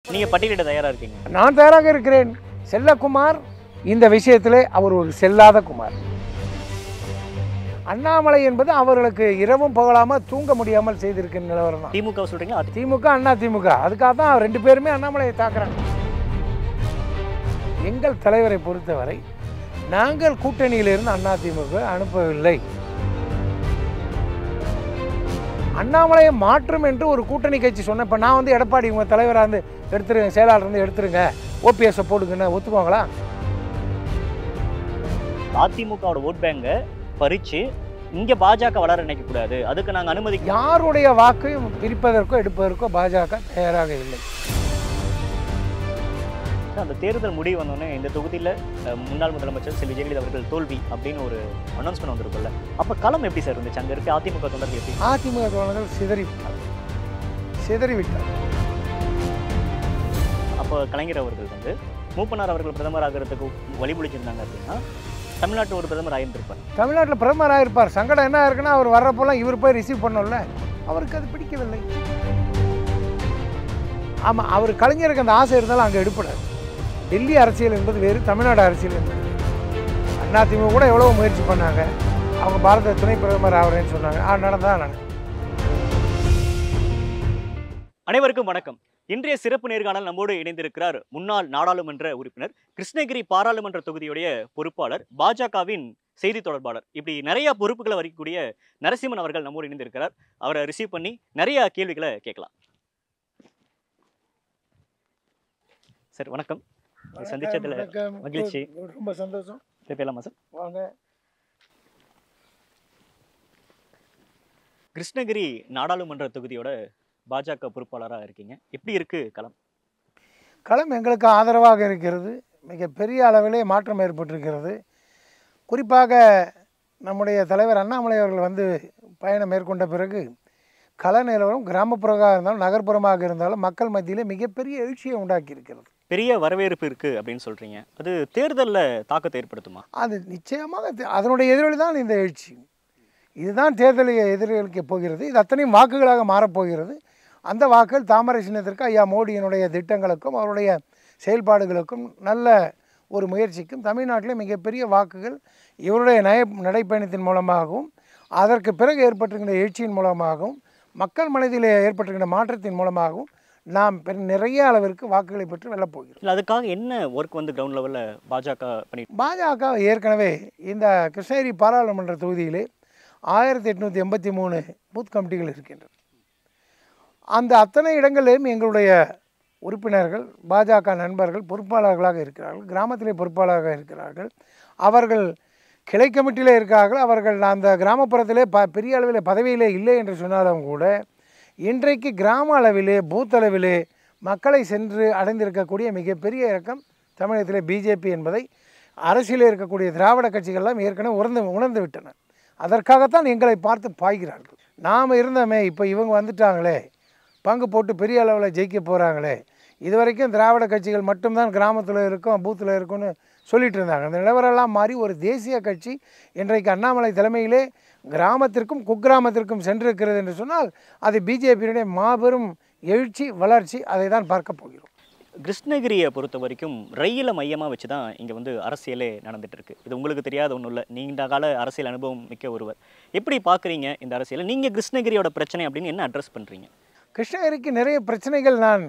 நீங்க பட்டியலிட தயாரா இருக்கீங்க நான் தயாராக இருக்கிறேன் செல்லகுமார் இந்த விஷயத்திலே அவர் ஒரு செல்லாத குமார் அண்ணாமலை என்பது அவர்களுக்கு இரவும் பகலாமல் தூங்க முடியாமல் செய்திருக்கிற நிலவரம் தான் திமுக சொல்றீங்களா அது திமுக அண்ணா திமுக அதுக்காக தான் ரெண்டு பேருமே அண்ணாமலையை தாக்குறாங்க எங்கள் தலைவரை பொறுத்தவரை நாங்கள் கூட்டணியிலிருந்து அண்ணா திமுக அனுப்பவில்லை அண்ணாமலையை மாற்றும் என்று ஒரு கூட்டணி கட்சி சொன்னேன் இப்போ நான் வந்து எடப்பாடி உங்க தலைவராக இருந்து எடுத்துருங்க செயலாளர் இருந்து எடுத்துருங்க ஓபிஎஸ்ஸை போடுங்கன்னு ஒத்துக்குவாங்களா அதிமுகவோட ஓட் பேங்க பறிச்சு இங்க பாஜக வளர நினைக்க கூடாது அதுக்கு நாங்க அனுமதிக்க யாருடைய வாக்கையும் பிரிப்பதற்கோ எடுப்பதற்கோ பாஜக தயாராக இல்லை அந்த தேர்தல் முடிவு வந்தோடனே இந்த தொகுதியில அஹ், முன்னாள் முதலமைச்சர் செல்வி ஜெயலலிதா அவர்கள் தோல்வி அப்படின்னு ஒரு அனௌன்ஸ்மெண்ட் வந்திருக்குல்ல அப்ப களம் எப்படி சார் இருந்துச்சு அங்க இருக்க அதிமுக தொண்டர்கள் எப்படி அதிமுக தோழர்கள் சிதறிவிட்டார் சிதறிவிட்டார் அப்போ கலைஞர் அவர்கள் வந்து மூப்பனார் அவர்கள் பிரதமர் ஆகிறதுக்கு வழிமொழிச்சிருந்தாங்க அப்படின்னா தமிழ்நாட்டு ஒரு பிரதமர் ஆயிருந்திருப்பார் தமிழ்நாட்டில் பிரதமராக இருப்பார் சங்கடம் என்ன இருக்குன்னா அவர் வர்றப்போலாம் இவர் போய் ரிசீவ் பண்ணோம்ல அவருக்கு அது பிடிக்கவில்லை ஆமாம் அவர் கலைஞருக்கு அந்த ஆசை இருந்தாலும் அங்கே எடுப்படாது டெல்லி அரசியல் என்பது வேறு தமிழ்நாடு அரசியல் என்பது வேறு. அதிமுக கூட எவ்வளோ முயற்சி பண்ணாங்க அவங்க பாரத துணை பிரதமர் ஆகிறேன்னு சொன்னாங்க ஆ நடந்தா நடந்து அனைவருக்கும் வணக்கம் இன்றைய சிறப்பு நேர்காணல் நம்மோடு இணைந்திருக்கிறார் முன்னாள் நாடாளுமன்ற உறுப்பினர் கிருஷ்ணகிரி பாராளுமன்ற தொகுதியுடைய பொறுப்பாளர் பாஜகவின் செய்தி தொடர்பாளர் இப்படி நிறைய பொறுப்புகளை வகிக்கக்கூடிய நரசிம்மன் அவர்கள் நம்மோடு இணைந்திருக்கிறார் அவரை ரிசீவ் பண்ணி நிறைய கேள்விகளை கேட்கலாம் சார் வணக்கம் சந்திச்சதுல வணக்கம். மகிழ்ச்சி. ரொம்ப சந்தோஷம் பேசலாமா சார் வாங்க கிருஷ்ணகிரி நாடாளுமன்ற தொகுதியோட பாஜக பொறுப்பாளராக இருக்கீங்க எப்படி இருக்கு களம் களம் எங்களுக்கு ஆதரவாக இருக்கிறது மிக பெரிய அளவிலே மாற்றம் ஏற்பட்டிருக்கிறது குறிப்பாக நம்முடைய தலைவர் அண்ணாமலை அவர்கள் வந்து பயணம் மேற்கொண்ட பிறகு கள நிலவரம் கிராமப்புறமாக இருந்தாலும் நகர்ப்புறமாக இருந்தாலும் மக்கள் மத்தியிலே மிகப்பெரிய எழுச்சியை உண்டாக்கி இருக்கிறது பெரிய வரவேற்பு இருக்கு அப்படின்னு சொல்றீங்க அது தேர்தலில் தாக்கத்தை ஏற்படுத்துமா அது நிச்சயமாக தே- அதனுடைய எதிரொலி தான் இந்த எழுச்சி இதுதான் தேர்தலை எதிரொலிக்க போகிறது இது அத்தனையும் வாக்குகளாக மாறப்போகிறது அந்த வாக்குகள் தாமரை சின்னத்திற்கு ஐயா மோடியினுடைய திட்டங்களுக்கும் அவருடைய செயல்பாடுகளுக்கும் நல்ல ஒரு முயற்சிக்கும் தமிழ்நாட்டிலே மிகப்பெரிய வாக்குகள் இவருடைய நய நடைப்பயணத்தின் மூலமாகவும் அதற்கு பிறகு ஏற்பட்டிருக்கின்ற எழுச்சியின் மூலமாகவும் மக்கள் மனதிலே ஏற்பட்டிருக்கின்ற மாற்றத்தின் மூலமாகவும் நாம் பெரு- நிறைய அளவிற்கு வாக்குகளை பெற்று வெல்லப் போகிறோம் இல்லை அதுக்காக என்ன ஒர்க் வந்து கிரவுண்ட் லெவலில் பாஜக பண்ணிட்டு பாஜக ஏற்கனவே இந்த கிருஷ்ணகிரி பாராளுமன்ற தொகுதியிலே ஆயிரத்தி எட்நூற்றி எண்பத்தி மூணு பூத் கமிட்டிகள் இருக்கின்றன அந்த அத்தனை இடங்களிலும் எங்களுடைய உறுப்பினர்கள் பாஜக நண்பர்கள் பொறுப்பாளர்களாக இருக்கிறார்கள் கிராமத்திலே பொறுப்பாளராக இருக்கிறார்கள் அவர்கள் கிளை கமிட்டியிலே இருக்கிறார்கள் அவர்கள் அந்த கிராமப்புறத்திலே ப பெரிய அளவிலே பதவியிலே இல்லை என்று சொன்னாலும் கூட இன்றைக்கு கிராம அளவிலே பூத் அளவிலே மக்களை சென்று அடைந்திருக்கக்கூடிய மிகப்பெரிய இறக்கம் தமிழகத்திலே பிஜேபி என்பதை அரசியலில் இருக்கக்கூடிய திராவிட கட்சிகள்லாம் ஏற்கனவே உணர்ந்து உணர்ந்து விட்டன அதற்காகத்தான் எங்களை பார்த்து பாய்கிறார்கள் நாம் இருந்தோமே இப்போ இவங்க வந்துட்டாங்களே பங்கு போட்டு பெரிய அளவில் ஜெயிக்க போகிறாங்களே இது வரைக்கும் திராவிட கட்சிகள் மட்டும்தான் கிராமத்தில் இருக்கும் பூத்தில் இருக்கும்னு சொல்லிட்டு இருந்தாங்க அந்த நிலவரெல்லாம் மாறி ஒரு தேசிய கட்சி இன்றைக்கு அண்ணாமலை தலைமையிலே கிராமத்திற்கும் குக்கிராமத்திற்கும் சென்றிருக்கிறது என்று சொன்னால் அது பிஜேபியினுடைய மாபெரும் எழுச்சி வளர்ச்சி அதை தான் பார்க்க போகிறோம் கிருஷ்ணகிரியை பொறுத்த வரைக்கும் ரயிலை மையமாக வச்சு தான் இங்கே வந்து அரசியலே நடந்துட்டு இருக்கு இது உங்களுக்கு தெரியாத ஒன்றும் இல்லை நீண்ட கால அரசியல் அனுபவம் மிக்க ஒருவர் எப்படி பார்க்குறீங்க இந்த அரசியலை நீங்கள் கிருஷ்ணகிரியோட பிரச்சனை அப்படின்னு என்ன அட்ரஸ் பண்ணுறீங்க கிருஷ்ணகிரிக்கு நிறைய பிரச்சனைகள் நான்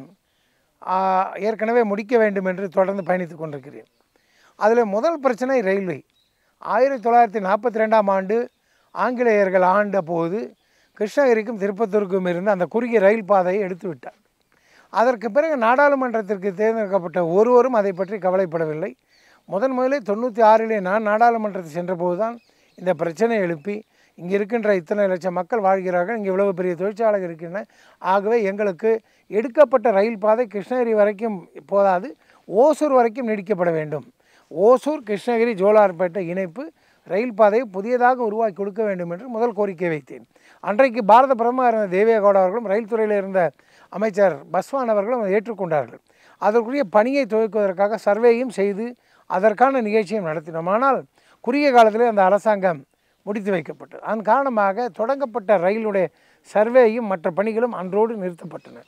ஆ, ஏற்கனவே முடிக்க வேண்டும் என்று தொடர்ந்து பயணித்து கொண்டிருக்கிறேன் அதில் முதல் பிரச்சனை ரயில்வே ஆயிரத்தி தொள்ளாயிரத்தி நாற்பத்தி ரெண்டாம் ஆண்டு ஆங்கிலேயர்கள் ஆண்ட போது கிருஷ்ணகிரிக்கும் திருப்பத்தூருக்கும் இருந்து அந்த குறுகிய ரயில் பாதையை எடுத்து விட்டார் அதற்கு பிறகு நாடாளுமன்றத்திற்கு தேர்ந்தெடுக்கப்பட்ட ஒருவரும் அதை பற்றி கவலைப்படவில்லை முதன் முதலே தொண்ணூற்றி ஆறிலே நான் நாடாளுமன்றத்தை சென்றபோது தான் இந்த பிரச்சனை எழுப்பி இங்கே இருக்கின்ற இத்தனை லட்சம் மக்கள் வாழ்கிறார்கள் இங்கே இவ்வளவு பெரிய தொழிற்சாலைகள் இருக்கின்றன ஆகவே எங்களுக்கு எடுக்கப்பட்ட ரயில் பாதை கிருஷ்ணகிரி வரைக்கும் போதாது ஓசூர் வரைக்கும் நீடிக்கப்பட வேண்டும் ஓசூர் கிருஷ்ணகிரி ஜோலார்பேட்டை இணைப்பு ரயில் பாதையை புதியதாக உருவாக்கி கொடுக்க வேண்டும் என்று முதல் கோரிக்கை வைத்தேன் அன்றைக்கு பாரத பிரதமர் இருந்த தேவேகவுடா அவர்களும் ரயில் துறையில் இருந்த அமைச்சர் பஸ்வான் அவர்களும் அதை ஏற்றுக்கொண்டார்கள் அதற்குரிய பணியை துவக்குவதற்காக சர்வேயும் செய்து அதற்கான நிகழ்ச்சியும் நடத்தினோம் ஆனால் குறுகிய காலத்திலே அந்த அரசாங்கம் முடித்து வைக்கப்பட்டது அதன் காரணமாக தொடங்கப்பட்ட ரயிலுடைய சர்வேயும் மற்ற பணிகளும் அன்றோடு நிறுத்தப்பட்டன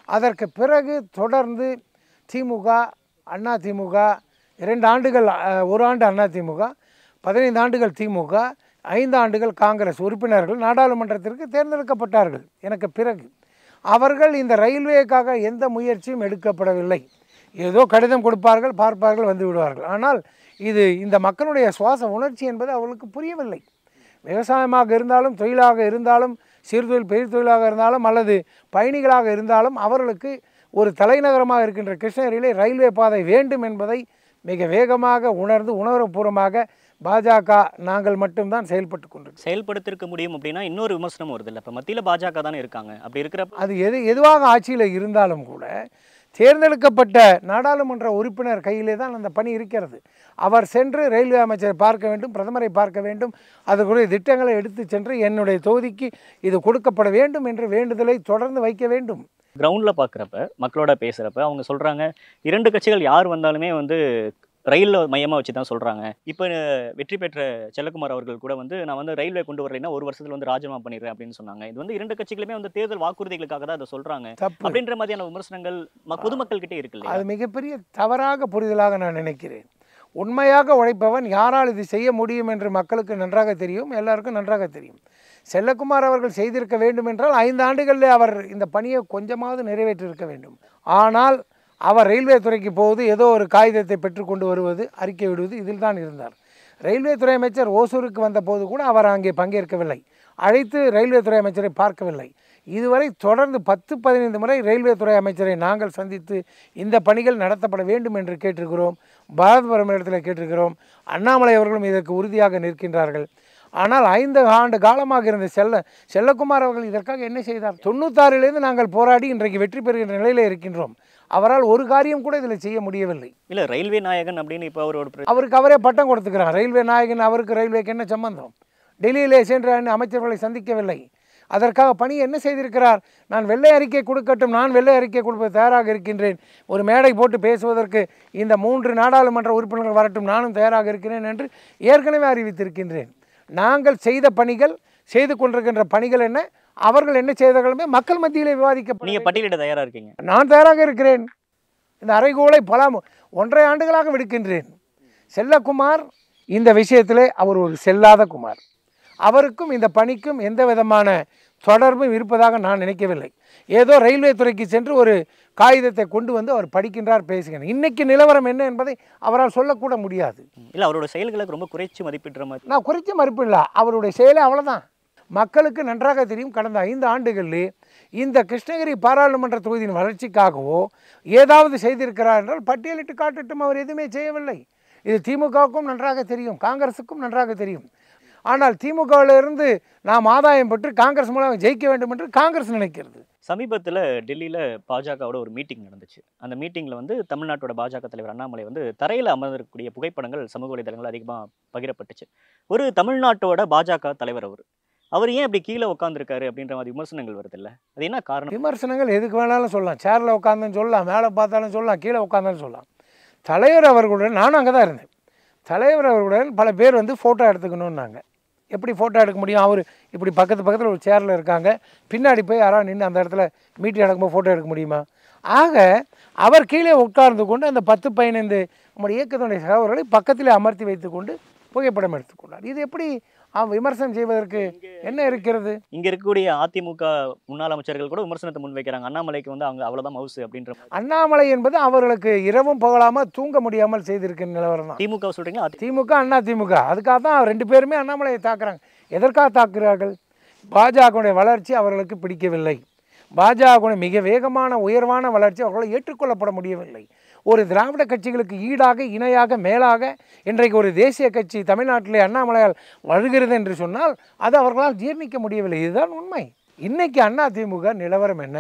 அதற்கு பிறகு தொடர்ந்து திமுக அண்ணா திமுக இரண்டு ஆண்டுகள் அஹ், ஒரு ஆண்டு அண்ணா திமுக பதினைந்து ஆண்டுகள் திமுக ஐந்து ஆண்டுகள் காங்கிரஸ் உறுப்பினர்கள் நாடாளுமன்றத்திற்கு தேர்ந்தெடுக்கப்பட்டார்கள் எனக்கு பிறகு அவர்கள் இந்த ரயில்வேக்காக எந்த முயற்சியும் எடுக்கப்படவில்லை ஏதோ கடிதம் கொடுப்பார்கள் பார்ப்பார்கள் வந்து விடுவார்கள் ஆனால் இது இந்த மக்களுடைய சுவாச உணர்ச்சி என்பது அவர்களுக்கு புரியவில்லை விவசாயமாக இருந்தாலும் தொழிலாக இருந்தாலும் சிறுதொழில் பெரிய தொழிலாக இருந்தாலும் அல்லது பயணிகளாக இருந்தாலும் அவர்களுக்கு ஒரு தலைநகரமாக இருக்கின்ற கிருஷ்ணகிரியிலே ரயில்வே பாதை வேண்டும் என்பதை மிக வேகமாக உணர்ந்து உணர்வுபூர்வமாக பாஜக நாங்கள் மட்டும்தான் செயல்பட்டு கொண்டிருக்கிறோம் செயல்படுத்திருக்க முடியும் அப்படின்னா இன்னொரு விமர்சனம் வருது இல்லை இப்போ மத்தியில் பாஜக தானே இருக்காங்க அப்படி இருக்கிறப்ப அது எது எதுவாக ஆட்சியில் இருந்தாலும் கூட தேர்ந்தெடுக்கப்பட்ட நாடாளுமன்ற உறுப்பினர் கையிலே தான் அந்த பணி இருக்கிறது அவர் சென்று ரயில்வே அமைச்சரை பார்க்க வேண்டும் பிரதமரை பார்க்க வேண்டும் அதுக்குரிய திட்டங்களை எடுத்து சென்று என்னுடைய தொகுதிக்கு இது கொடுக்கப்பட வேண்டும் என்ற வேண்டுதலை தொடர்ந்து வைக்க வேண்டும் கிரவுண்டில் பார்க்குறப்ப மக்களோட பேசுகிறப்ப அவங்க சொல்கிறாங்க இரண்டு கட்சிகள் யார் வந்தாலுமே வந்து ரயிலில் மையமாக வச்சு தான் சொல்கிறாங்க இப்போ வெற்றி பெற்ற செல்லக்குமார் அவர்கள் கூட வந்து நான் வந்து ரயில்வே கொண்டு வரலைன்னா ஒரு வருஷத்துல வந்து ராஜினாமா பண்ணிடுறேன் அப்படின்னு சொன்னாங்க இது வந்து இரண்டு கட்சிகளுமே வந்து தேர்தல் வாக்குறுதிகளுக்காக தான் அதை சொல்கிறாங்க தப்பு அப்படின்ற மாதிரியான விமர்சனங்கள் ம- பொதுமக்கள்கிட்ட இருக்கு இல்லையா அது மிகப்பெரிய தவறாக புரிதலாக நான் நினைக்கிறேன் உண்மையாக உழைப்பவன் யாரால் இது செய்ய முடியும் என்று மக்களுக்கு நன்றாக தெரியும் எல்லாருக்கும் நன்றாக தெரியும் செல்லக்குமார் அவர்கள் செய்திருக்க வேண்டும் என்றால் ஐந்து ஆண்டுகளில் அவர் இந்த பணியை கொஞ்சமாவது நிறைவேற்றிருக்க வேண்டும் ஆனால் அவர் ரயில்வே துறைக்கு போவது ஏதோ ஒரு காகிதத்தை பெற்றுக்கொண்டு வருவது அறிக்கை விடுவது இதில் தான் இருந்தார் ரயில்வே துறை அமைச்சர் ஓசூருக்கு வந்தபோது கூட அவர் அங்கே பங்கேற்கவில்லை அழைத்து ரயில்வே துறை அமைச்சரை பார்க்கவில்லை இதுவரை தொடர்ந்து பத்து பதினைந்து முறை ரயில்வே துறை அமைச்சரை நாங்கள் சந்தித்து இந்த பணிகள் நடத்தப்பட வேண்டும் என்று கேட்டிருக்கிறோம் பாரத் இடத்தில் கேட்டிருக்கிறோம் அண்ணாமலை அவர்களும் இதற்கு உறுதியாக நிற்கின்றார்கள் ஆனால் ஐந்து ஆண்டு காலமாக இருந்த செல்ல செல்லக்குமார் அவர்கள் இதற்காக என்ன செய்தார் தொண்ணூத்தாறிலிருந்து நாங்கள் போராடி இன்றைக்கு வெற்றி பெறுகின்ற நிலையில் இருக்கின்றோம் அவரால் ஒரு காரியம் கூட இதில் செய்ய முடியவில்லை இல்லை ரயில்வே நாயகன் அப்படின்னு இப்போ அவரோட பிர- அவருக்கு அவரே பட்டம் கொடுத்துக்கிறார் ரயில்வே நாயகன் அவருக்கு ரயில்வேக்கு என்ன சம்பந்தம் டெல்லியிலே சென்று அண்ண அமைச்சர்களை சந்திக்கவில்லை அதற்காக பணி என்ன செய்திருக்கிறார் நான் வெள்ளை அறிக்கை கொடுக்கட்டும் நான் வெள்ளை அறிக்கை கொடுப்ப தயாராக இருக்கின்றேன் ஒரு மேடை போட்டு பேசுவதற்கு இந்த மூன்று நாடாளுமன்ற உறுப்பினர்கள் வரட்டும் நானும் தயாராக இருக்கிறேன் என்று ஏற்கனவே அறிவித்திருக்கின்றேன் நாங்கள் செய்த பணிகள் செய்து கொண்டிருக்கின்ற பணிகள் என்ன அவர்கள் என்ன செய்தார்களுமே மக்கள் மத்தியிலே விவாதிக்கப்பட நீங்க பட்டியலிட தயாரா இருக்கீங்க நான் தயாராக இருக்கிறேன் இந்த அறைகோலை பல மு- ஒன்றரை ஆண்டுகளாக விடுக்கின்றேன் செல்லக்குமார் இந்த விஷயத்திலே அவர் ஒரு செல்லாத குமார் அவருக்கும் இந்த பணிக்கும் எந்த விதமான தொடர்பும் இருப்பதாக நான் நினைக்கவில்லை ஏதோ ரயில்வே துறைக்கு சென்று ஒரு காகிதத்தை கொண்டு வந்து அவர் படிக்கின்றார் பேசுகிறார் இன்னைக்கு நிலவரம் என்ன என்பதை அவரால் சொல்லக்கூட முடியாது இல்ல அவரோட செயல்களுக்கு ரொம்ப குறைச்சு மதிப்பிடுற மாதிரி நான் குறித்த மறுப்பு இல்லை அவருடைய செயலே அவ்வளோதான் மக்களுக்கு நன்றாக தெரியும் கடந்த ஐந்து ஆண்டுகளில் இந்த கிருஷ்ணகிரி பாராளுமன்ற தொகுதியின் வளர்ச்சிக்காகவோ ஏதாவது செய்திருக்கிறார் என்றால் பட்டியலிட்டு காட்டட்டும் அவர் எதுவுமே செய்யவில்லை இது திமுகவுக்கும் நன்றாக தெரியும் காங்கிரஸுக்கும் நன்றாக தெரியும் ஆனால் திமுகவிலிருந்து நாம் ஆதாயம் பெற்று காங்கிரஸ் மூலம் ஜெயிக்க வேண்டும் என்று காங்கிரஸ் நினைக்கிறது சமீபத்துல டெல்லியில பாஜகவோட ஒரு மீட்டிங் நடந்துச்சு அந்த மீட்டிங்ல வந்து தமிழ்நாட்டோட பாஜக தலைவர் அண்ணாமலை வந்து தரையில அமர்ந்திருக்கக்கூடிய புகைப்படங்கள் சமூக வலைதளங்கள் அதிகமா பகிரப்பட்டுச்சு ஒரு தமிழ்நாட்டோட பாஜக தலைவர் அவர் அவர் ஏன் இப்படி கீழே உட்காந்துருக்காரு அப்படின்ற மாதிரி விமர்சனங்கள் வருது இல்ல அது என்ன காரணம் விமர்சனங்கள் எதுக்கு வேணாலும் சொல்லலாம் சேரில் உட்காந்துன்னு சொல்லலாம் மேலே பார்த்தாலும் சொல்லலாம் கீழே உட்காந்தாலும் சொல்லலாம் தலைவர் அவர்களுடன் நானும் அங்கே தான் இருந்தேன் தலைவர் அவர்களுடன் பல பேர் வந்து ஃபோட்டோ எடுத்துக்கணுன்னாங்க எப்படி ஃபோட்டோ எடுக்க முடியும் அவர் இப்படி பக்கத்து பக்கத்தில் ஒரு சேரில் இருக்காங்க பின்னாடி போய் யாராவது நின்று அந்த இடத்துல மீட்டிங் நடக்கும்போது ஃபோட்டோ எடுக்க முடியுமா ஆக அவர் கீழே உட்கார்ந்து கொண்டு அந்த பத்து பதினைந்து நம்முடைய இயக்கத்தினுடைய சகோதரர்களை பக்கத்திலே அமர்த்தி வைத்துக்கொண்டு புகைப்படம் எடுத்துக்கொண்டார் இது எப்படி அவன் விமர்சனம் செய்வதற்கு என்ன இருக்கிறது இங்க இருக்கக்கூடிய அதிமுக முன்னாள் அமைச்சர்கள் கூட விமர்சனத்தை முன்வைக்கிறாங்க அண்ணாமலைக்கு வந்து அவங்க அவ்வளவுதான் மவுசு அப்படின்ற மாதிரி. அண்ணாமலை என்பது அவர்களுக்கு இரவும் பகலாமல் தூங்க முடியாமல் செய்திருக்கிற நிலவரம் தான் திமுக சொல்றீங்களா அதி- திமுக அண்ணா திமுக அதுக்காக தான் ரெண்டு பேருமே அண்ணாமலையை தாக்குறாங்க எதற்காக தாக்குகிறார்கள் பாஜகவுடைய வளர்ச்சி அவர்களுக்கு பிடிக்கவில்லை பாஜகவுடைய மிக வேகமான உயர்வான வளர்ச்சி அவர்களால் ஏற்றுக்கொள்ளப்பட முடியவில்லை ஒரு திராவிட கட்சிகளுக்கு ஈடாக இணையாக மேலாக இன்றைக்கு ஒரு தேசிய கட்சி தமிழ்நாட்டிலே அண்ணாமலையால் வழுகிறது என்று சொன்னால் அது அவர்களால் ஜீர்ணிக்க முடியவில்லை இதுதான் உண்மை இன்னைக்கு அண்ணா திமுக நிலவரம் என்ன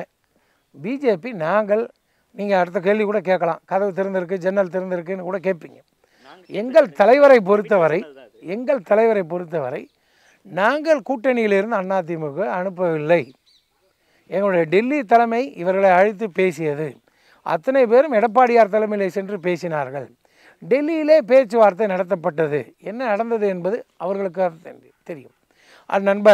பிஜேபி நாங்கள் நீங்கள் அடுத்த கேள்வி கூட கேட்கலாம் கதவு திறந்திருக்கு ஜன்னல் திறந்திருக்குன்னு கூட கேட்பீங்க எங்கள் தலைவரை பொறுத்தவரை எங்கள் தலைவரை பொறுத்தவரை நாங்கள் கூட்டணியிலிருந்து அதிமுக அனுப்பவில்லை எங்களுடைய டெல்லி தலைமை இவர்களை அழைத்து பேசியது அத்தனை பேரும் எடப்பாடியார் தலைமையில் சென்று பேசினார்கள் டெல்லியிலே பேச்சுவார்த்தை நடத்தப்பட்டது என்ன நடந்தது என்பது அவர்களுக்கு அது தெரி- தெரியும் அது நண்பர்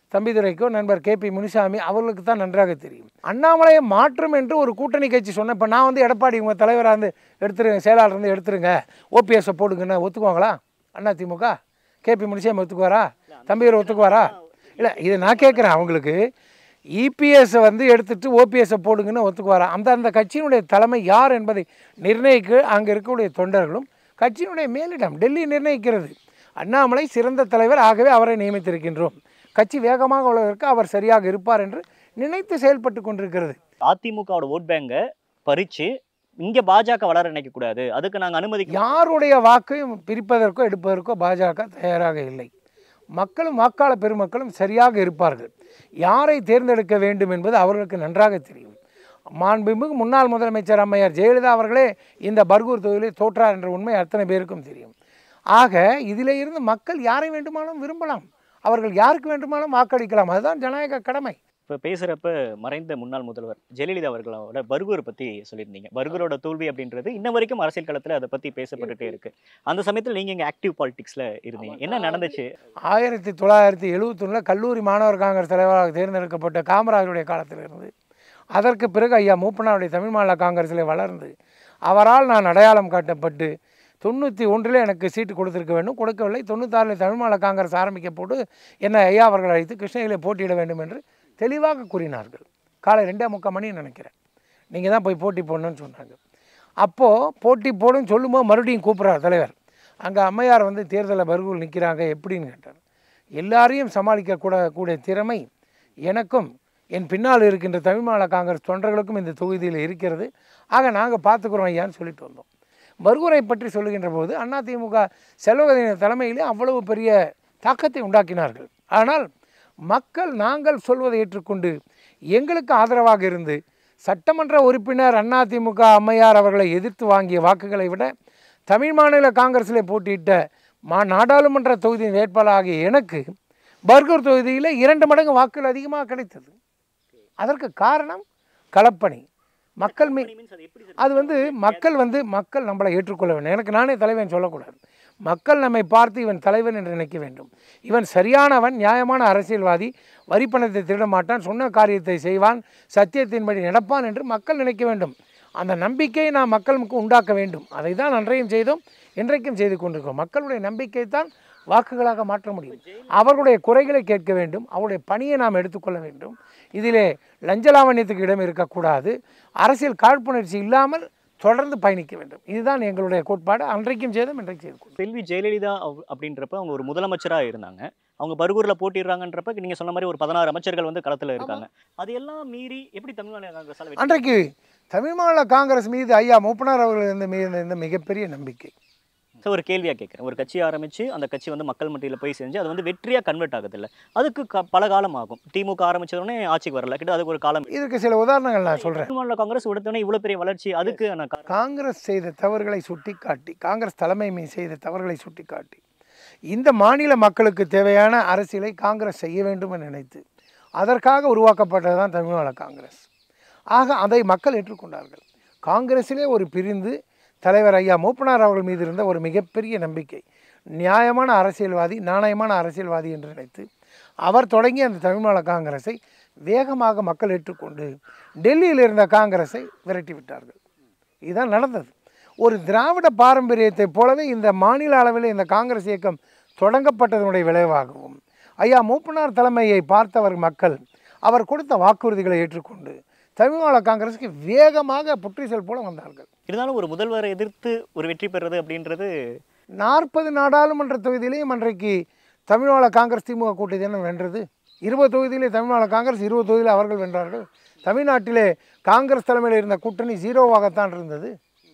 தம்பிதுரைக்கோ நண்பர் கே பி முனிசாமி அவர்களுக்கு தான் நன்றாக தெரியும் அண்ணாமலையை மாற்றும் என்று ஒரு கூட்டணி கட்சி சொன்ன இப்போ நான் வந்து எடப்பாடி உங்கள் தலைவராக இருந்து எடுத்துருங்க செயலாளர் இருந்து எடுத்துருங்க ஓபிஎஸ்ஸை போடுங்கன்னு ஒத்துக்குவாங்களா அண்ணா திமுக கே பி முனிசாமி ஒத்துக்குவாரா தம்பிதுரை ஒத்துக்குவாரா இல்லை இது நான் கேட்குறேன் அவங்களுக்கு இபிஎஸ்ஸை வந்து எடுத்துட்டு ஓபிஎஸ்ஸை போடுங்கன்னு ஒத்துக்குவாரா அந்த அந்த கட்சியினுடைய தலைமை யார் என்பதை நிர்ணயிக்க அங்கே இருக்கக்கூடிய தொண்டர்களும் கட்சியினுடைய மேலிடம் டெல்லி நிர்ணயிக்கிறது அண்ணாமலை சிறந்த தலைவர் ஆகவே அவரை நியமித்திருக்கின்றோம் கட்சி வேகமாக உள்ளதற்கு அவர் சரியாக இருப்பார் என்று நினைத்து செயல்பட்டு கொண்டிருக்கிறது அதிமுகவோட ஓட் பேங்கை பறிச்சு இங்க பாஜக வளர நினைக்க கூடாது அதுக்கு நாங்க அனுமதிக்க யாருடைய வாக்கையும் பிரிப்பதற்கோ எடுப்பதற்கோ பாஜக தயாராக இல்லை மக்களும் வாக்காளர் பெருமக்களும் சரியாக இருப்பார்கள் யாரை தேர்ந்தெடுக்க வேண்டும் என்பது அவர்களுக்கு நன்றாக தெரியும் மாண்புமிகு முன்னாள் முதலமைச்சர் அம்மையார் ஜெயலலிதா அவர்களே இந்த பர்கூர் தொகுதியிலே தோற்றார் என்ற உண்மை அத்தனை பேருக்கும் தெரியும் ஆக இதிலே இருந்து மக்கள் யாரை வேண்டுமானாலும் விரும்பலாம் அவர்கள் யாருக்கு வேண்டுமானாலும் வாக்களிக்கலாம் அதுதான் ஜனநாயக கடமை இப்ப பேசுறப்ப மறைந்த முன்னாள் முதல்வர் ஜெயலலிதா அவர்களோட பர்கூர் பத்தி சொல்லியிருந்தீங்க பர்கூரோட தோல்வி அப்படின்றது இன்ன வரைக்கும் அரசியல் களத்துல அதை பத்தி பேசப்பட்டுட்டே இருக்கு அந்த சமயத்துல நீங்க இங்க ஆக்டிவ் பாலிடிக்ஸ்ல இருந்தீங்க என்ன நடந்துச்சு ஆயிரத்தி தொள்ளாயிரத்தி எழுபத்தொன்னில் கல்லூரி மாணவர் காங்கிரஸ் தலைவராக தேர்ந்தெடுக்கப்பட்ட காமராஜருடைய காலத்திலிருந்து அதற்கு பிறகு ஐயா மூப்பனாருடைய தமிழ் மாநில காங்கிரஸில் வளர்ந்து அவரால் நான் அடையாளம் காட்டப்பட்டு தொண்ணூற்றி ஒன்றில் எனக்கு சீட்டு கொடுத்திருக்க வேண்டும் கொடுக்கவில்லை தொண்ணூத்தாறில் தமிழ் மாநில காங்கிரஸ் ஆரம்பிக்க போட்டு என்னை ஐயா அவர்கள் அழைத்து கிருஷ்ணகிரியில் போட்டியிட வேண்டும் என்று தெளிவாக கூறினார்கள் காலை ரெண்டே முக்கால் மணி நினைக்கிறேன் நீங்கள் தான் போய் போட்டி போடணும்னு சொன்னாங்க அப்போது போட்டி போடுன்னு சொல்லும்போது மறுபடியும் கூப்பிட்றார் தலைவர் அங்கே அம்மையார் வந்து தேர்தலில் பர்கூர் நிற்கிறாங்க எப்படின்னு கேட்டார் எல்லாரையும் சமாளிக்க கூட கூடிய திறமை எனக்கும் என் பின்னால் இருக்கின்ற தமிழ் மாநில காங்கிரஸ் தொண்டர்களுக்கும் இந்த தொகுதியில் இருக்கிறது ஆக நாங்கள் பார்த்துக்குறோம் ஐயான்னு சொல்லிட்டு வந்தோம் பர்கூரை பற்றி சொல்லுகின்ற போது அதிமுக செல்வகதியின் தலைமையிலே அவ்வளவு பெரிய தாக்கத்தை உண்டாக்கினார்கள் ஆனால் மக்கள் நாங்கள் சொல்வதை ஏற்றுக்கொண்டு எங்களுக்கு ஆதரவாக இருந்து சட்டமன்ற உறுப்பினர் அதிமுக அம்மையார் அவர்களை எதிர்த்து வாங்கிய வாக்குகளை விட தமிழ் மாநில காங்கிரஸில் போட்டியிட்ட மா நாடாளுமன்ற தொகுதியின் வேட்பாளராகிய எனக்கு பர்கூர் தொகுதியில் இரண்டு மடங்கு வாக்குகள் அதிகமாக கிடைத்தது அதற்கு காரணம் களப்பணி மக்கள் மீ அது வந்து மக்கள் வந்து மக்கள் நம்மளை ஏற்றுக்கொள்ள வேண்டும் எனக்கு நானே தலைவன் சொல்லக்கூடாது மக்கள் நம்மை பார்த்து இவன் தலைவன் என்று நினைக்க வேண்டும் இவன் சரியானவன் நியாயமான அரசியல்வாதி வரி பணத்தை திருட மாட்டான் சொன்ன காரியத்தை செய்வான் சத்தியத்தின்படி நடப்பான் என்று மக்கள் நினைக்க வேண்டும் அந்த நம்பிக்கையை நாம் மக்களுக்கு உண்டாக்க வேண்டும் அதை தான் அன்றையும் செய்தோம் இன்றைக்கும் செய்து கொண்டிருக்கிறோம் மக்களுடைய நம்பிக்கை தான் வாக்குகளாக மாற்ற முடியும் அவர்களுடைய குறைகளை கேட்க வேண்டும் அவருடைய பணியை நாம் எடுத்துக்கொள்ள வேண்டும் இதிலே லஞ்சலாவண்யத்துக்கு இடம் இருக்கக்கூடாது அரசியல் காழ்ப்புணர்ச்சி இல்லாமல் தொடர்ந்து பயணிக்க வேண்டும் இதுதான் எங்களுடைய கோட்பாடு அன்றைக்கும் செய்தோம் இன்றைக்கு செய்து கொண்டோம். செல்வி ஜெயலலிதா அவ- அப்படின்றப்ப அவங்க ஒரு முதலமைச்சரா இருந்தாங்க அவங்க பர்கூர்ல போட்டிடுறாங்கன்றப்ப நீங்க சொன்ன மாதிரி ஒரு பதினாறு அமைச்சர்கள் வந்து களத்துல இருக்காங்க அது எல்லாம் மீறி எப்படி தமிழ் மாநில காங்கிரஸால வெற்றி அன்றைக்கு தமிழ் மாநில காங்கிரஸ் மீது ஐயா மூப்பனார் அவர்கள் இருந்த மீது இருந்த மிகப்பெரிய நம்பிக்கை சார் ஒரு கேள்வியா கேட்குறேன் ஒரு கட்சி ஆரம்பிச்சு அந்த கட்சி வந்து மக்கள் மத்தியில போய் செஞ்சு அது வந்து வெற்றியா கன்வெர்ட் ஆகுது இல்ல அதுக்கு க- பல காலம் ஆகும் திமுக ஆரம்பிச்ச உடனே ஆட்சிக்கு வரல கிட்ட அதுக்கு ஒரு காலம் இதற்கு சில உதாரணங்கள் நான் சொல்கிறேன் தமிழ் மாநில காங்கிரஸ் உடனே இவ்வளவு பெரிய வளர்ச்சி அதுக்கு ஆன காரணம் காங்கிரஸ் செய்த தவறுகளை சுட்டிக்காட்டி காங்கிரஸ் தலைமை மீது செய்த தவறுகளை சுட்டிக்காட்டி இந்த மாநில மக்களுக்கு தேவையான அரசியலை காங்கிரஸ் செய்ய வேண்டும் என நினைத்து அதற்காக உருவாக்கப்பட்டது தான் தமிழ் மாநில காங்கிரஸ் ஆக அதை மக்கள் ஏற்றுக்கொண்டார்கள் காங்கிரஸிலே ஒரு பிரிந்து தலைவர் ஐயா மூப்பனார் அவர்கள் மீது இருந்த ஒரு மிகப்பெரிய நம்பிக்கை நியாயமான அரசியல்வாதி நாணயமான அரசியல்வாதி என்று நினைத்து அவர் தொடங்கிய அந்த தமிழ் மாநில காங்கிரஸை வேகமாக மக்கள் ஏற்றுக்கொண்டு டெல்லியில் இருந்த காங்கிரஸை விரட்டி விட்டார்கள் இதுதான் நடந்தது ஒரு திராவிட பாரம்பரியத்தைப் போலவே இந்த மாநில அளவில் இந்த காங்கிரஸ் இயக்கம் தொடங்கப்பட்டதனுடைய விளைவாகவும் ஐயா மூப்பனார் தலைமையை பார்த்தவர் மக்கள் அவர் கொடுத்த வாக்குறுதிகளை ஏற்றுக்கொண்டு தமிழ்நாடு காங்கிரஸுக்கு வேகமாக புற்றீசல் போல வந்தார்கள் இருந்தாலும் ஒரு முதல்வரை எதிர்த்து ஒரு வெற்றி பெறுறது அப்படின்றது நாற்பது நாடாளுமன்ற தொகுதியிலையும் அன்றைக்கு தமிழ்நாடு காங்கிரஸ் திமுக கூட்டணி தானே வென்றது இருபது தொகுதியிலே தமிழ்நாடு காங்கிரஸ் இருபது தொகுதியில் அவர்கள் வென்றார்கள் தமிழ்நாட்டிலே காங்கிரஸ் தலைமையில் இருந்த கூட்டணி ஜீரோவாகத்தான் இருந்தது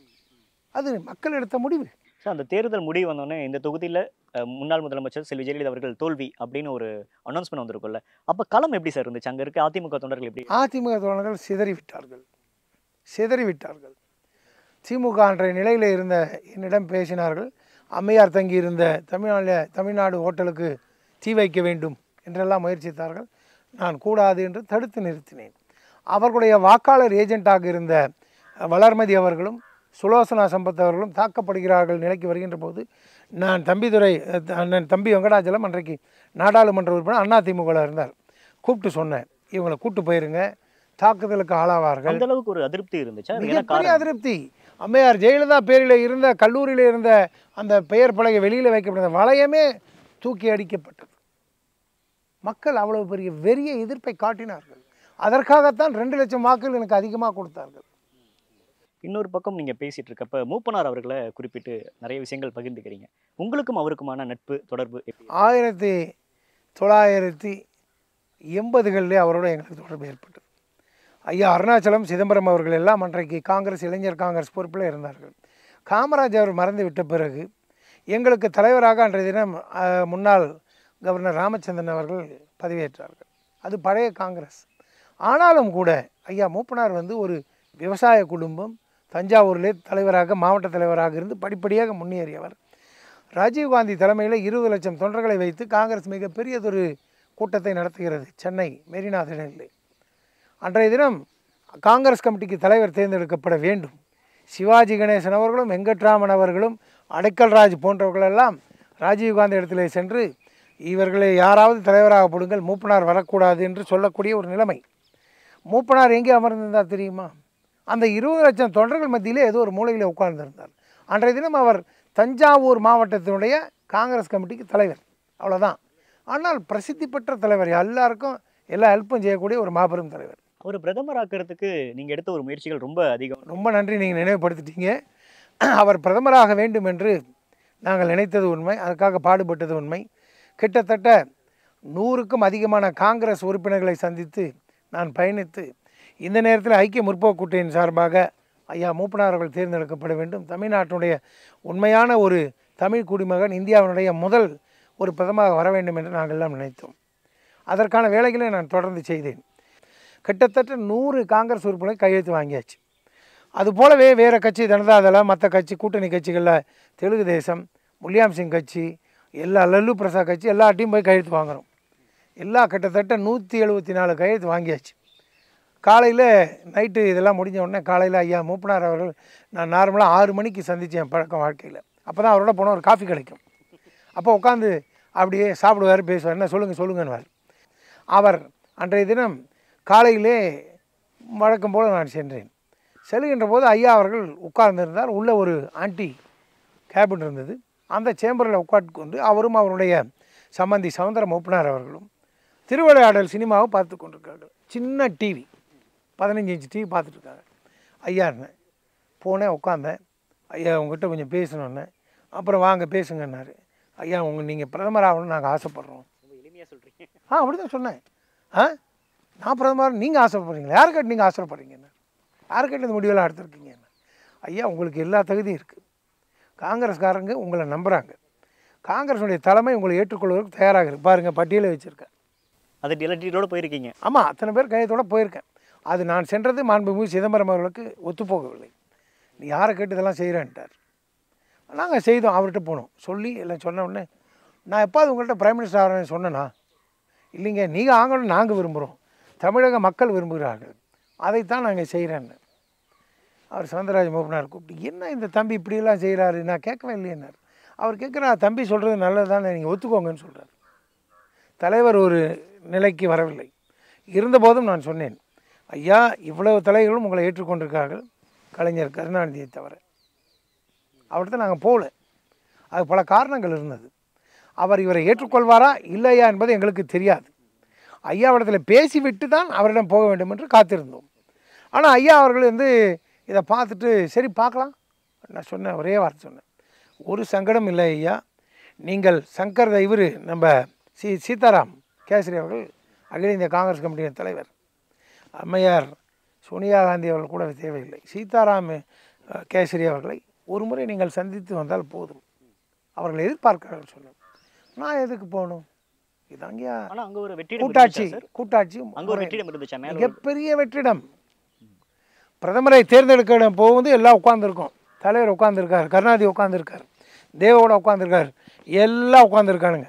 அது மக்கள் எடுத்த முடிவு சார் அந்த தேர்தல் முடிவு வந்தோடனே இந்த தொகுதியில அஹ், முன்னாள் முதலமைச்சர் செல்வி ஜெயலலிதா அவர்கள் தோல்வி அப்படின்னு ஒரு அனௌன்ஸ்மெண்ட் வந்திருக்கும்ல அப்ப களம் எப்படி சார் இருந்துச்சு அங்க இருக்க அதிமுக தொண்டர்கள் எப்படி அதிமுக தோழர்கள் சிதறிவிட்டார்கள் சிதறிவிட்டார்கள் திமுக என்ற நிலையில் இருந்த என்னிடம் பேசினார்கள் அம்மையார் தங்கியிருந்த தமிழ்நாடு தமிழ்நாடு ஹோட்டலுக்கு தீ வைக்க வேண்டும் என்றெல்லாம் முயற்சித்தார்கள் நான் கூடாது என்று தடுத்து நிறுத்தினேன் அவர்களுடைய வாக்காளர் ஏஜென்ட்டாக இருந்த வளர்மதி அவர்களும் சுலோசனா சம்பத் அவர்களும் தாக்கப்படுகிறார்கள் நிலைக்கு வருகின்ற போது நான் தம்பிதுரை அஹ், அண்ணன் தம்பி வெங்கடாச்சலம் அன்றைக்கு நாடாளுமன்ற உறுப்பினர் அதிமுகவில் இருந்தார் கூப்பிட்டு சொன்னேன் இவங்களை கூப்பிட்டு போயிருங்க தாக்குதலுக்கு ஆளாவார்கள் அந்த அளவுக்கு ஒரு அதிருப்தி இருந்துச்சா அது என்ன மிகப்பெரிய காரணம் அதிருப்தி அம்மையார் ஜெயலலிதா பேரில் இருந்த கல்லூரியில் இருந்த அந்த பெயர் பலகை வெளியில் வைக்கப்பட்ட வளையமே தூக்கி அடிக்கப்பட்டது மக்கள் அவ்வளவு பெரிய வெறிய எதிர்ப்பை காட்டினார்கள் அதற்காகத்தான் ரெண்டு லட்சம் வாக்குகள் எனக்கு அதிகமாக கொடுத்தார்கள் இன்னொரு பக்கம் நீங்க பேசிட்டு இருக்கப்ப மூப்பனார் அவர்களை குறிப்பிட்டு நிறைய விஷயங்கள் பகிர்ந்துக்கிறீங்க உங்களுக்கும் அவருக்குமான நட்பு தொடர்பு எப்படி? ஆயிரத்தி தொள்ளாயிரத்தி எண்பதுகளிலே அவரோட எங்களுக்கு தொடர்பு ஏற்பட்டது ஐயா அருணாச்சலம் சிதம்பரம் அவர்கள் எல்லாம் அன்றைக்கு காங்கிரஸ் இளைஞர் காங்கிரஸ் பொறுப்பில் இருந்தார்கள் காமராஜ் அவர் மறந்து விட்ட பிறகு எங்களுக்கு தலைவராக அன்றைய தினம் அஹ், முன்னாள் கவர்னர் ராமச்சந்திரன் அவர்கள் பதவியேற்றார்கள் அது பழைய காங்கிரஸ் ஆனாலும் கூட ஐயா மூப்பனார் வந்து ஒரு விவசாய குடும்பம் தஞ்சாவூரிலே தலைவராக மாவட்ட தலைவராக இருந்து படிப்படியாக முன்னேறியவர் ராஜீவ்காந்தி தலைமையில் இருபது லட்சம் தொண்டர்களை வைத்து காங்கிரஸ் மிகப்பெரியதொரு கூட்டத்தை நடத்துகிறது சென்னை மெரினா திடலில் அன்றைய தினம் காங்கிரஸ் கமிட்டிக்கு தலைவர் தேர்ந்தெடுக்கப்பட வேண்டும் சிவாஜி கணேசன் அவர்களும் வெங்கட்ராமன் அவர்களும் அடைக்கல்ராஜ் போன்றவர்களெல்லாம் ராஜீவ்காந்தி இடத்திலே சென்று இவர்களை யாராவது தலைவராக போடுங்கள் மூப்பனார் வரக்கூடாது என்று சொல்லக்கூடிய ஒரு நிலைமை மூப்பனார் எங்கே அமர்ந்திருந்தார் தெரியுமா அந்த இருபது லட்சம் தொண்டர்கள் மத்தியிலே ஏதோ ஒரு மூலையில் உட்கார்ந்திருந்தார் அன்றைய தினம் அவர் தஞ்சாவூர் மாவட்டத்தினுடைய காங்கிரஸ் கமிட்டிக்கு தலைவர் அவ்வளோதான் ஆனால் பிரசித்தி பெற்ற தலைவர் எல்லாருக்கும் எல்லா ஹெல்ப்பும் செய்யக்கூடிய ஒரு மாபெரும் தலைவர் அவர் பிரதமர் ஆக்கிறதுக்கு நீங்க எடுத்த ஒரு முயற்சிகள் ரொம்ப அதிகம் ரொம்ப நன்றி நீங்கள் நினைவுபடுத்திட்டீங்க அவர் பிரதமராக வேண்டும் என்று நாங்கள் நினைத்தது உண்மை அதுக்காக பாடுபட்டது உண்மை கிட்டத்தட்ட நூறுக்கும் அதிகமான காங்கிரஸ் உறுப்பினர்களை சந்தித்து நான் பயணித்து இந்த நேரத்தில் ஐக்கிய முற்போக்கு கூட்டணியின் சார்பாக ஐயா மூப்பனார் அவர்கள் தேர்ந்தெடுக்கப்பட வேண்டும் தமிழ்நாட்டினுடைய உண்மையான ஒரு தமிழ் குடிமகன் இந்தியாவினுடைய முதல் ஒரு பிரதமராக வர வேண்டும் என்று நாங்கள் எல்லாம் நினைத்தோம் அதற்கான வேலைகளை நான் தொடர்ந்து செய்தேன் கிட்டத்தட்ட நூறு காங்கிரஸ் உறுப்பினர் கையெழுத்து வாங்கியாச்சு அது போலவே வேறு கட்சி ஜனதாதளம் மற்ற கட்சி கூட்டணி கட்சிகளில் தெலுங்கு தேசம் முல்யாம் சிங் கட்சி எல்லா லல்லு பிரசாத் கட்சி எல்லாட்டையும் போய் கையெழுத்து வாங்குறோம் எல்லா கிட்டத்தட்ட நூற்றி எழுபத்தி நாலு கையெழுத்து வாங்கியாச்சு காலையில் நைட்டு இதெல்லாம் முடிஞ்ச உடனே காலையில் ஐயா மூப்பனார் அவர்கள் நான் நார்மலாக ஆறு மணிக்கு சந்தித்தேன் பழக்கம் வாழ்க்கையில் அப்போ தான் அவரோட போனால் ஒரு காஃபி கிடைக்கும் அப்போ உட்காந்து அப்படியே சாப்பிடுவார் பேசுவார் என்ன சொல்லுங்கள் சொல்லுங்கன்னுவார் அவர் அன்றைய தினம் காலையிலே வழக்கம் போல் நான் சென்றேன் செல்கின்ற போது ஐயா அவர்கள் உட்கார்ந்திருந்தார் உள்ள ஒரு ஆன்டி கேபின் இருந்தது அந்த சேம்பரில் உட்கார்ந்து அவரும் அவருடைய சம்பந்தி சவுந்தர மூப்பனார் அவர்களும் திருவிளையாடல் சினிமாவை பார்த்து கொண்டிருக்கார்கள் சின்ன டிவி பதினஞ்சு இன்ச்சு டிவி பார்த்துட்டு இருக்காங்க ஐயா இருந்தேன் போனேன் உட்காந்தேன் ஐயா உங்ககிட்ட கொஞ்சம் பேசணுன்னு அப்புறம் வாங்க பேசுங்கன்னாரு ஐயா உங்கள் நீங்கள் பிரதமர் ஆகணும்னு நாங்கள் ஆசைப்பட்றோம் ரொம்ப எளிமையா சொல்றீங்க ஆ அப்படி தான் சொன்னேன் ஆ நான் பிரதமர் நீங்கள் ஆசைப்படுறீங்களா யார் கேட்டு நீங்கள் ஆசைப்படுறீங்கன்னு யார் கேட்டு இந்த முடிவெல்லாம் எடுத்திருக்கீங்க ஐயா உங்களுக்கு எல்லா தகுதியும் இருக்குது காங்கிரஸ்காரங்க உங்களை நம்புகிறாங்க காங்கிரஸுடைய தலைமை உங்களை ஏற்றுக்கொள்வதற்கு தயாராக இருக்கு பாருங்கள் பட்டியலை வச்சுருக்கேன் அது டிலட்டீரோட போயிருக்கீங்க ஆமாம் அத்தனை பேர் கையத்தோட போயிருக்கேன் அது நான் சென்றது மாண்புமிகு சிதம்பரம் அவர்களுக்கு ஒத்துப்போகவில்லை நீ யாரை கேட்டு இதெல்லாம் செய்கிறேன்ட்டார் நாங்கள் செய்தோம் அவர்கிட்ட போனோம் சொல்லி எல்லாம் சொன்ன உடனே நான் எப்பாவது உங்கள்கிட்ட பிரைம் மினிஸ்டர் ஆகிறேன்னு சொன்னேனா இல்லைங்க நீங்கள் ஆகணும் நாங்கள் விரும்புகிறோம் தமிழக மக்கள் விரும்புகிறார்கள் அதைத்தான் நாங்கள் செய்கிறேன்னு அவர் சவுந்தரராஜ் மூப்பனார் கூப்பிட்டு என்ன இந்த தம்பி இப்படியெல்லாம் செய்கிறாரு நான் கேட்கவே இல்லையேன்னார் அவர் கேட்குறா தம்பி சொல்கிறது நல்லது தானே நீங்கள் ஒத்துக்கோங்கன்னு சொல்கிறார் தலைவர் ஒரு நிலைக்கு வரவில்லை இருந்தபோதும் நான் சொன்னேன் ஐயா இவ்வளவு தலைவர்களும் உங்களை ஏற்றுக்கொண்டிருக்கார்கள் கலைஞர் கருணாநிதியை தவிர அவர்கிட்ட நாங்கள் போகல அது பல காரணங்கள் இருந்தது அவர் இவரை ஏற்றுக்கொள்வாரா இல்லையா என்பது எங்களுக்கு தெரியாது ஐயாவிடத்தில் பேசிவிட்டு தான் அவரிடம் போக வேண்டும் என்று காத்திருந்தோம் ஆனால் ஐயா அவர்கள் வந்து இதை பார்த்துட்டு சரி பார்க்கலாம் நான் சொன்னேன் ஒரே வார்த்தை சொன்னேன் ஒரு சங்கடம் இல்லை ஐயா நீங்கள் சங்கர் இவர் நம்ம சி சீதாராம் கேசரி அவர்கள் அகில இந்திய காங்கிரஸ் கமிட்டியின் தலைவர் அம்மையார் சோனியா காந்தி அவர்கள் கூட தேவையில்லை சீதாராம் அஹ், கேசரி அவர்களை ஒரு முறை நீங்கள் சந்தித்து வந்தால் போதும் அவர்கள் எதிர்பார்க்கிறார்கள் சொன்னேன் நான் எதுக்கு போகணும் இதாங்கயா ஆனா அங்க ஒரு வெற்றிடம் கூட்டாட்சி இருந்துச்சா சார் கூட்டாட்சி அங்க ஒரு வெற்றிடம் இருந்துச்சா மேல ஒரு- மிகப்பெரிய வெற்றிடம் பிரதமரை தேர்ந்தெடுக்க போகும்போது எல்லாம் உட்காந்துருக்கோம் தலைவர் உட்காந்துருக்கார் கருணாநிதி உட்காந்துருக்கார் தேவோட உட்காந்துருக்கார் எல்லாம் உட்காந்துருக்கானுங்க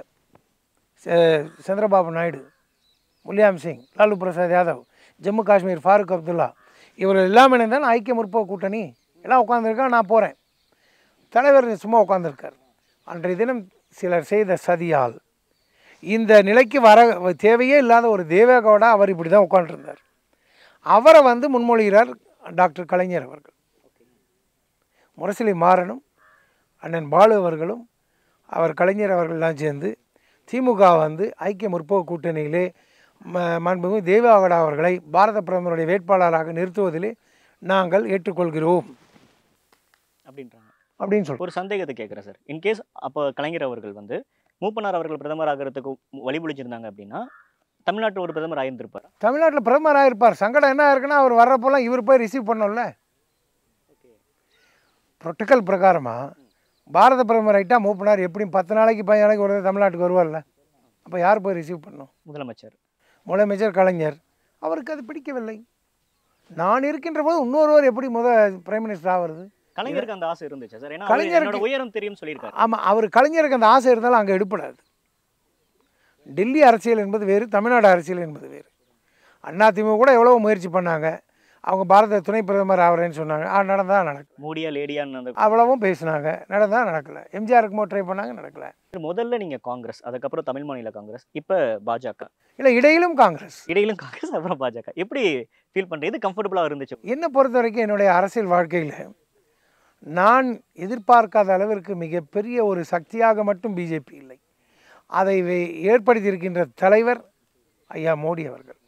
சந்திரபாபு நாயுடு முல்யாம் சிங் லாலு பிரசாத் யாதவ் ஜம்மு காஷ்மீர் ஃபாரூக் அப்துல்லா இவர்கள் எல்லாம் இணைந்தான் ஐக்கிய முற்போக்கு கூட்டணி எல்லாம் உட்காந்துருக்கான் நான் போகிறேன் தலைவர் சும்மா உட்காந்துருக்கார் அன்றைய தினம் சிலர் செய்த சதியால் இந்த நிலைக்கு வர தேவையே இல்லாத ஒரு தேவேகவுடா அவர் இப்படி தான் உட்காந்துருந்தார் அவரை வந்து முன்மொழிகிறார் டாக்டர் கலைஞர் அவர்கள் முரசொலி மாறனும் அண்ணன் பாலு அவர்களும் அவர் கலைஞர் அவர்கள்லாம் சேர்ந்து திமுக வந்து ஐக்கிய முற்போக்கு கூட்டணியிலே ம- மாண்புமிகு தேவேகவுடா அவர்களை பாரத பிரதமருடைய வேட்பாளராக நிறுத்துவதிலே நாங்கள் ஏற்றுக்கொள்கிறோம் அப்படின்றாங்க அப்படின்னு சொல்கிறோம் ஒரு சந்தேகத்தை கேட்குறேன் சார் இன்கேஸ் அப்போ கலைஞர் அவர்கள் வந்து மூப்பனார் அவர்கள் பிரதமர் ஆகிறதுக்கு வழிபொழிச்சிருந்தாங்க அப்படின்னா தமிழ்நாட்டு ஒரு பிரதமர் ஆயிருந்திருப்பார் தமிழ்நாட்டில் பிரதமராக இருப்பார் சங்கடம் என்ன இருக்குன்னா அவர் வர்றப்போலாம் இவர் போய் ரிசீவ் பண்ணோம்ல ப்ரொட்டோக்கால் பிரகாரமாக பாரத பிரதமர் ஆகிட்டா மூப்பனார் எப்படியும் பத்து நாளைக்கு பதினஞ்சு நாளைக்கு ஒரு தடவை தமிழ்நாட்டுக்கு வருவார்ல அப்போ யார் போய் ரிசீவ் பண்ணணும் முதலமைச்சர் முதலமைச்சர் கலைஞர் அவருக்கு அது பிடிக்கவில்லை நான் இருக்கின்ற போது இன்னொருவர் எப்படி முத பிரைம் மினிஸ்டர் ஆகிறது கலைஞருக்கு அந்த ஆசை இருந்துச்சு சார் ஏன்னா கலைஞருக்கு- அவரு என்னோட உயரம் தெரியும் சொல்லியிருக்காரு ஆமாம் அவர் கலைஞருக்கு அந்த ஆசை இருந்தாலும் அங்கே எடுப்படாது டெல்லி அரசியல் என்பது வேறு தமிழ்நாடு அரசியல் என்பது வேறு அதிமுக கூட எவ்வளோ முயற்சி பண்ணாங்க அவங்க பாரத துணை பிரதமர் ஆகிறேன்னு சொன்னாங்க ஆ நடந்தா நடக்கல மூடியா லேடியான்னு அந்த அவ்வளவும் பேசினாங்க நடந்தா நடக்கல எம்ஜிஆர் இருக்கும்போது ட்ரை பண்ணாங்க நடக்கல முதல்ல நீங்க காங்கிரஸ் அதுக்கப்புறம் தமிழ் மாநில காங்கிரஸ் இப்ப பாஜக இல்லை இடையிலும் காங்கிரஸ் இடையிலும் காங்கிரஸ் அப்புறம் பாஜக எப்படி ஃபீல் பண்றீங்க இது கம்ஃபர்டபுளா இருந்துச்சு என்னை பொறுத்த வரைக்கும் என்னுடைய அரசியல் வாழ்க்கையில் நான் எதிர்பார்க்காத அளவிற்கு மிகப்பெரிய ஒரு சக்தியாக மட்டும் பிஜேபி இல்லை அதை வே- ஏற்படுத்தியிருக்கின்ற தலைவர் ஐயா மோடி அவர்கள்